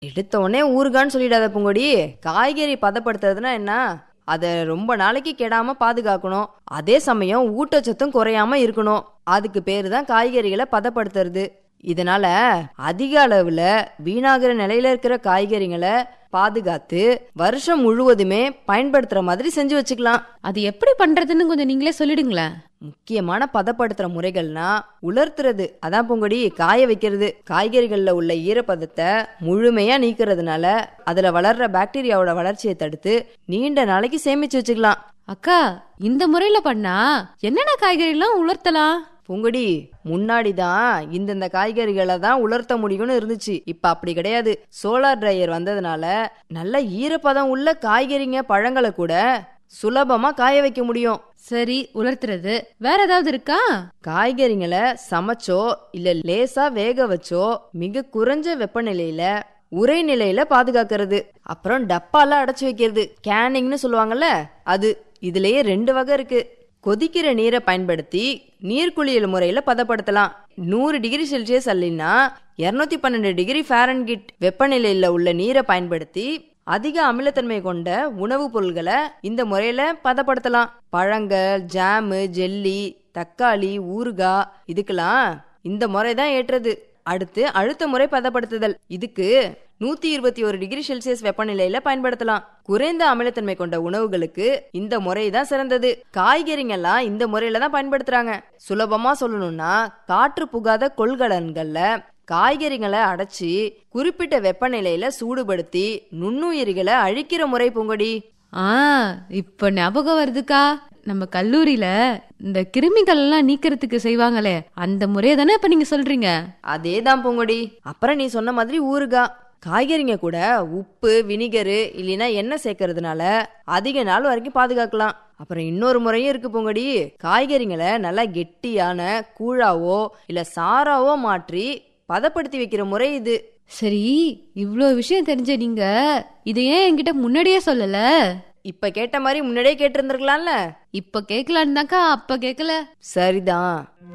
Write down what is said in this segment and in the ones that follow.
எடுத்த உடனே ஊறுகான்னு சொல்லிடாத பூங்கொடி காய்கறி பதப்படுத்துறதுனா என்ன அதை ரொம்ப நாளைக்கு கெடாம பாதுகாக்கணும் அதே சமயம் ஊட்டச்சத்தும் குறையாம இருக்கணும் அதுக்கு பேரு தான் காய்கறிகளை பதப்படுத்துறது இதனால அதிக அளவுல வீணாகிற நிலையில இருக்கிற காய்கறிகளை பாதுகாத்து வருஷம் முழுவதுமே பயன்படுத்துற மாதிரி செஞ்சு வச்சுக்கலாம் அது எப்படி பண்றதுன்னு கொஞ்சம் நீங்களே சொல்லிடுங்களேன் முக்கியமான பதப்படுத்துற முறைகள்னா உலர்த்துறது அதான் பொங்கடி காய வைக்கிறது காய்கறிகள்ல உள்ள ஈரப்பதத்தை முழுமையா நீக்கிறதுனால அதுல வளர்ற பாக்டீரியாவோட வளர்ச்சியை தடுத்து நீண்ட நாளைக்கு சேமிச்சு வச்சுக்கலாம் அக்கா இந்த முறையில பண்ணா என்னென்ன காய்கறிலாம் உலர்த்தலாம் பொங்கடி முன்னாடி தான் இந்தந்த காய்கறிகளை தான் உலர்த்த முடியும்னு இருந்துச்சு இப்ப அப்படி கிடையாது சோலார் ட்ரையர் வந்ததுனால நல்ல ஈரப்பதம் உள்ள காய்கறிங்க பழங்களை கூட சுலபமா காய வைக்க முடியும் சரி உலர்த்துறது வேற ஏதாவது இருக்கா காய்கறிங்களை சமைச்சோ இல்ல லேசா வேக வச்சோ மிக குறைஞ்ச வெப்பநிலையில உரை நிலையில பாதுகாக்கிறது அப்புறம் டப்பால அடைச்சு வைக்கிறது கேனிங்னு சொல்லுவாங்கல்ல அது இதுலயே ரெண்டு வகை இருக்கு கொதிக்கிற நீரை பயன்படுத்தி நீர்க்குளியல் முறையில பதப்படுத்தலாம் நூறு டிகிரி செல்சியஸ் அல்லினா இருநூத்தி பன்னெண்டு டிகிரி ஃபாரன்கிட் வெப்பநிலையில உள்ள நீரை பயன்படுத்தி அதிக அமிலத்தன்மை கொண்ட உணவுப் பொருள்களை இந்த முறையில பதப்படுத்தலாம் பழங்கள் ஜாமு ஜெல்லி தக்காளி ஊறுகாய் இதுக்கெல்லாம் இந்த முறை தான் ஏற்றது அடுத்து அழுத்த முறை பதப்படுத்துதல் இதுக்கு நூத்தி இருபத்தி ஒரு டிகிரி செல்சியஸ் வெப்பநிலையில பயன்படுத்தலாம் குறைந்த அமிலத்தன்மை கொண்ட உணவுகளுக்கு இந்த முறை தான் சிறந்தது காய்கறிங்கெல்லாம் இந்த முறையில தான் பயன்படுத்துறாங்க சுலபமா சொல்லணும்னா காற்று புகாத கொள்கலன்கள்ல காய்கறிகளை அடைச்சி குறிப்பிட்ட வெப்பநிலையில சூடுபடுத்தி நுண்ணுயிரிகளை அழிக்கிற முறை பூங்கொடி ஆ இப்ப ஞாபகம் வருதுக்கா நம்ம கல்லூரியில இந்த கிருமிகள் எல்லாம் நீக்கிறதுக்கு செய்வாங்களே அந்த முறையை தானே இப்ப நீங்க சொல்றீங்க அதே தான் பூங்கொடி அப்புறம் நீ சொன்ன மாதிரி ஊறுகாய் காய்கறிங்க கூட உப்பு வினிகரு இல்லைன்னா எண்ணெய் சேர்க்கறதுனால அதிக நாள் வரைக்கும் பாதுகாக்கலாம் அப்புறம் இன்னொரு முறையும் இருக்கு பூங்கொடி காய்கறிங்களை நல்லா கெட்டியான கூழாவோ இல்ல சாராவோ மாற்றி பதப்படுத்தி வைக்கிற முறை இது சரி இவ்ளோ விஷயம் தெரிஞ்ச நீங்க இதை ஏன் என்கிட்ட முன்னாடியே சொல்லல இப்ப கேட்ட மாதிரி முன்னாடியே கேட்டிருந்திருக்கலாம்ல இப்ப கேட்கலான்னு தான்க்கா அப்ப கேட்கல சரிதான்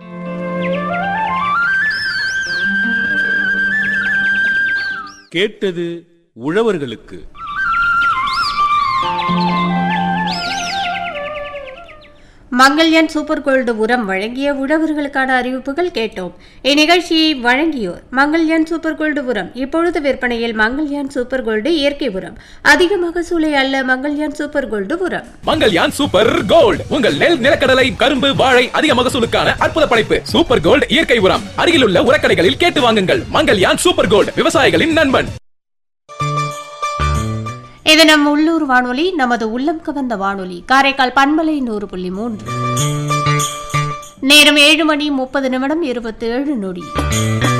கேட்டது உழவர்களுக்கு மங்கல்யான் சூப்பர் கோல்டு உரம் வழங்கிய உழவர்களுக்கான அறிவிப்புகள் கேட்டோம் இந்நிகழ்ச்சியை வழங்கியோர் மங்கல்யான் சூப்பர் கோல்டு உரம் இப்பொழுது விற்பனையில் மங்கல்யான் சூப்பர் கோல்டு இயற்கை உரம் அதிக மகசூலை அல்ல மங்கல்யான் சூப்பர் கோல்டு உரம் மங்கல்யான் சூப்பர் கோல்ட் உங்கள் நெல் நிலக்கடலை கரும்பு வாழை அதிக மகசூலுக்கான அற்புத படைப்பு சூப்பர் கோல்ட் இயற்கை உரம் அருகிலுள்ள உரக்கடைகளில் கேட்டு வாங்குங்கள் மங்கல்யான் சூப்பர் கோல்ட் விவசாயிகளின் நண்பன் இது நம் உள்ளூர் வானொலி நமது உள்ளம் கவர்ந்த வானொலி காரைக்கால் பண்பலை நூறு புள்ளி மூன்று நேரம் ஏழு மணி முப்பது நிமிடம் இருபத்தி ஏழு நொடி